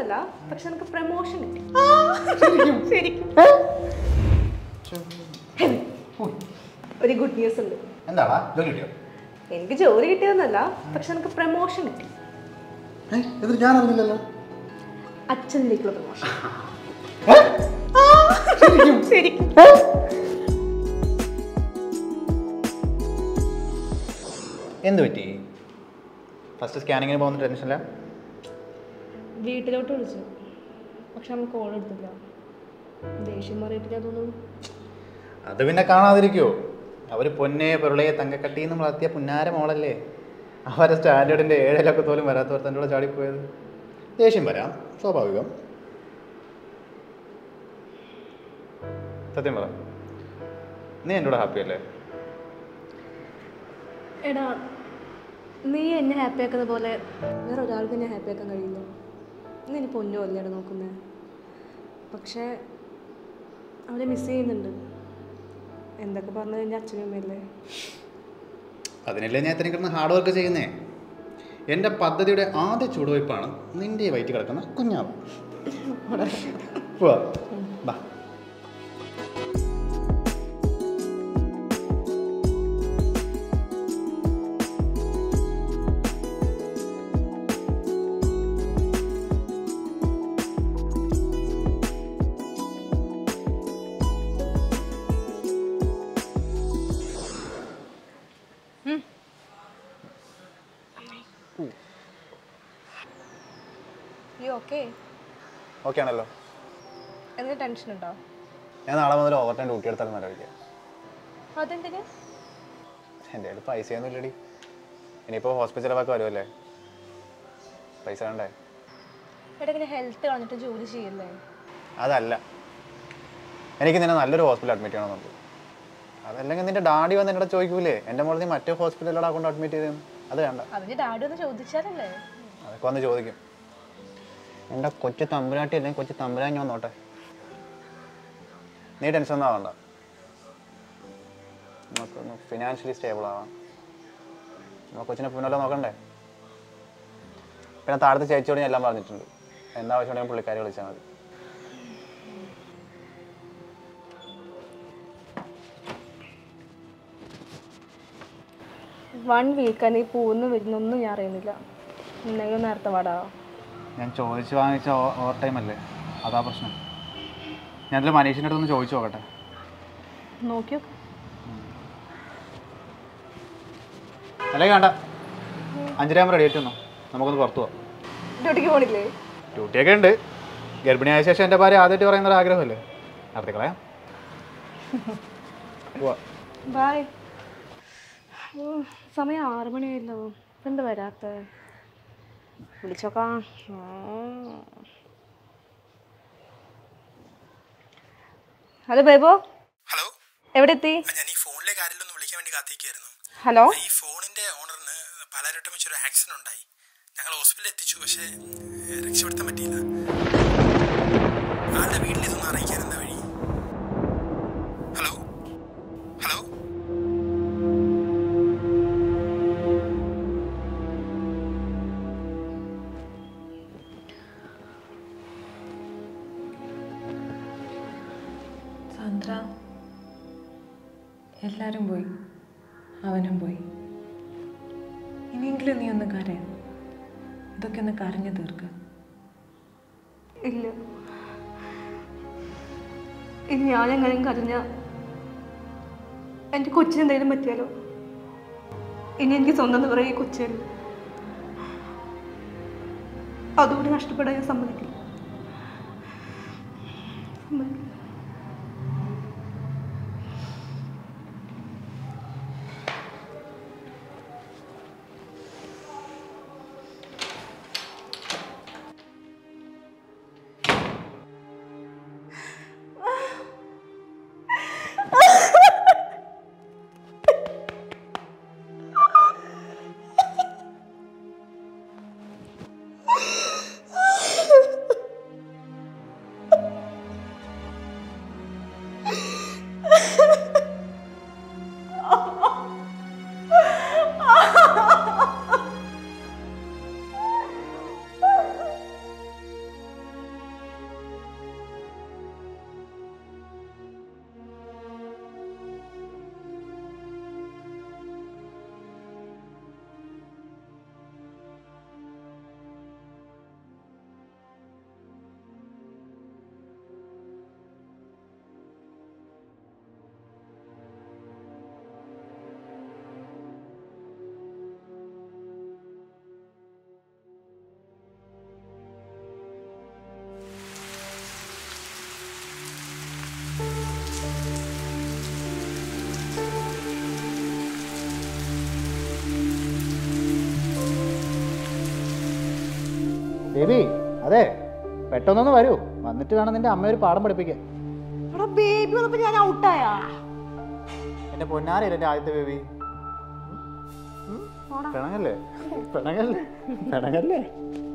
കിട്ടിയതൊന്നല്ല പക്ഷെ എനിക്ക് പ്രമോഷൻ കിട്ടി ശരിക്കും ഒരു ഗുഡ് ന്യൂസ് ഉണ്ട് എന്താടാ ജോലി കിട്ടിയോ എനിക്ക് ജോലി കിട്ടിയതൊന്നല്ല പക്ഷെ എനിക്ക് പ്രമോഷൻ കിട്ടി ഏ എന്നിട്ട് ഞാൻ അറിഞ്ഞില്ലല്ലോ അച്ഛനിലേക്കുള്ള പ്രമോഷൻ ഏ? ശരിക്കും എന്ത് പറ്റി ഫസ്റ്റ് സ്കാനിങ്ങിന് പോകുന്ന ടെൻഷനില്ല വീട്ടിലോട്ട് വിളിച്ചു പക്ഷെ നമ്മൾ കോൾ എടുത്തില്ല ദേഷ്യം മാറിയിട്ടില്ല തോന്നുന്നു അത് പിന്നെ കാണാതിരിക്കുമോ അവർ പൊന്നെ പെരുളയെ തങ്കക്കട്ടി എന്ന് വളർത്തിയ പുന്നാര മോളല്ലേ അവരെ സ്റ്റാൻഡേർഡിൻ്റെ ഏഴിലൊക്കെ പോലും വരാത്തവർ തൻ്റെ കൂടെ ചാടിപ്പോയത് ദേഷ്യം വരാം സ്വാഭാവികം സത്യം പറ നീ എൻ്റെ കൂടെ ഹാപ്പി അല്ലേ എടാ നീ എന്നെ ഹാപ്പി ആക്കുന്ന പോലെ വേറെ ഒരാൾക്ക് എന്നെ ഹാപ്പി ആക്കാൻ കഴിയില്ല നീ ഇനി പൊന്നു അല്ലേടാ നോക്കുന്നത് പക്ഷേ അവരെ മിസ് ചെയ്യുന്നുണ്ട് എന്തൊക്കെ പറഞ്ഞത് എൻ്റെ അച്ഛനും അമ്മയല്ലേ അതിനല്ലേ ഞാൻ ഇത്രയും കിടന്ന് ഹാർഡ് വർക്ക് ചെയ്യുന്നേ എൻ്റെ പദ്ധതിയുടെ ആദ്യ ചുവടുവയ്പ്പാണ് നിൻ്റെ ഈ വയറ്റിൽ കിടക്കുന്ന കുഞ്ഞാവ് പോവാ ബാ ഈ ഓക്കെ ഓക്കെ ആണല്ലോ എന്തെങ്കിലും ടെൻഷൻ ഉണ്ടോ ഞാൻ നാളെ മുതൽ ഓവർ ടൈം ഡ്യൂട്ടി എടുത്താലും മരവിക്കാം അതെന്തിന് എൻ്റെ കയ്യിൽ പൈസയൊന്നും ഇല്ലടി ഇനിയിപ്പോൾ ഹോസ്പിറ്റൽ ചിലവാക്കി വരുമല്ലേ പൈസ വേണ്ടേ എടാ ഇങ്ങനെ ഹെൽത്ത് കളഞ്ഞിട്ട് ജോലി ചെയ്യല്ലേ അതല്ല എനിക്ക് നിന്നെ നല്ലൊരു ഹോസ്പിറ്റൽ അഡ്മിറ്റ് ചെയ്യണമെന്നുണ്ട് അതല്ലെങ്കിൽ നിന്റെ ഡാഡി വന്ന് എന്നോട് ചോദിക്കൂലേ എൻ്റെ മോളിൽ നീ മറ്റേ ഹോസ്പിറ്റലിലോടെ കൊണ്ട് അഡ്മിറ്റ് ചെയ്തെന്ന് അത് വേണ്ട അതിന് ഡാഡി ഒന്ന് ചോദിച്ചാലല്ലേ അതൊക്കെ വന്ന് ചോദിക്കും എൻ്റെ കൊച്ചു തമ്പുരാട്ടി അല്ലെങ്കിൽ കൊച്ചു തമ്പുരാൻ ഞാൻ നോട്ടെ നീ ടെൻഷൻ ഒന്നും ആവണ്ട നമുക്കൊന്ന് ഫിനാൻഷ്യലി സ്റ്റേബിൾ ആവാം നമ്മൾ കൊച്ചിനെ പുനല്ലോ നോക്കണ്ടേ പിന്നെ താഴത്തെ ചേച്ചിയോട് ഞാൻ എല്ലാം പറഞ്ഞിട്ടുണ്ട് എന്താവശ്യമുണ്ടെങ്കിലും പുള്ളിക്കാരി വിളിച്ചാൽ മതി വൺ വീക്ക് നീ പോകുന്ന വരുന്നൊന്നും ഞാൻ അറിയുന്നില്ല എന്തെങ്കിലും നേരത്തെ വാടാ ഞാൻ ചോദിച്ച് വാങ്ങിച്ച ഓവർ ടൈം അല്ലേ അതാ പ്രശ്നം ഞാനതിൽ മനീഷിൻ്റെ അടുത്തൊന്ന് ചോദിച്ചു നോക്കട്ടെ നോക്കിയോ അല്ലെങ്കിൽ വേണ്ട അഞ്ചരയാകുമ്പോൾ റെഡി ആയിട്ട് വന്നോ നമുക്കൊന്ന് പുറത്തു പോവാം ഡ്യൂട്ടിക്ക് പോണില്ലേ ഡ്യൂട്ടിയൊക്കെ ഉണ്ട് ഗർഭിണിയായ ശേഷം എൻ്റെ ഭാര്യ ആദ്യമായിട്ട് പറയുന്ന ഒരു ആഗ്രഹമല്ലേ നടത്തി കളയാം പോവാ ബായ് സമയം ആറ് മണിയായല്ലോ എന്താ വരാത്ത വിളിച്ചോക്കാം ഹലോ ബേബോ ഹലോ എവിടെ എത്തി ഞാൻ ഈ ഫോണിലെ കാര്യത്തിലൊന്ന് വിളിക്കാൻ വേണ്ടി കാത്തിരിക്കുകയായിരുന്നു ഹലോ ഈ ഫോണിന്റെ ഓണറിന് പലരോട്ടും വെച്ചൊരു ആക്സിഡന്റ് ഉണ്ടായി ഞങ്ങൾ ഹോസ്പിറ്റലിൽ എത്തിച്ചു പക്ഷേ ഏഹ്, രക്ഷപ്പെടുത്താൻ പറ്റിയില്ല ആളുടെ വീട്ടിൽ ഇതൊന്ന് അറിയിക്കാൻ എന്താ വഴി ഹലോ ഹലോ സാന്ദ്ര എല്ലാവരും പോയി അവനും പോയി ഇനിയെങ്കിലും നീ ഒന്ന് കരയാൻ ഇതൊക്കെ ഒന്ന് കരഞ്ഞു തീർക്ക ഇല്ല ഇനി ഞാൻ എങ്ങനെയും കരഞ്ഞ എൻ്റെ കൊച്ചിന് എന്തെങ്കിലും പറ്റിയാലോ ഇനി എനിക്ക് സ്വന്തം എന്ന് പറയാൻ ഈ കൊച്ചല്ല അതുകൂടി നഷ്ടപ്പെടാൻ ഞാൻ സമ്മതിക്കില്ല സമ്മതിക്കില്ല ബേബി അതെ പെട്ടെന്നൊന്ന് വരൂ വന്നിട്ട് വേണം നിന്റെ അമ്മ ഒരു പാഠം പഠിപ്പിക്കാൻ എടാ ബേബി വന്നപ്പോ ഞാൻ ഔട്ടായാ എന്റെ പൊന്നാരല്ലേ എന്റെ ആദ്യത്തെ ബേബി പിണങ്ങല്ലേ പിണങ്ങല്ലേ പിണങ്ങല്ലേ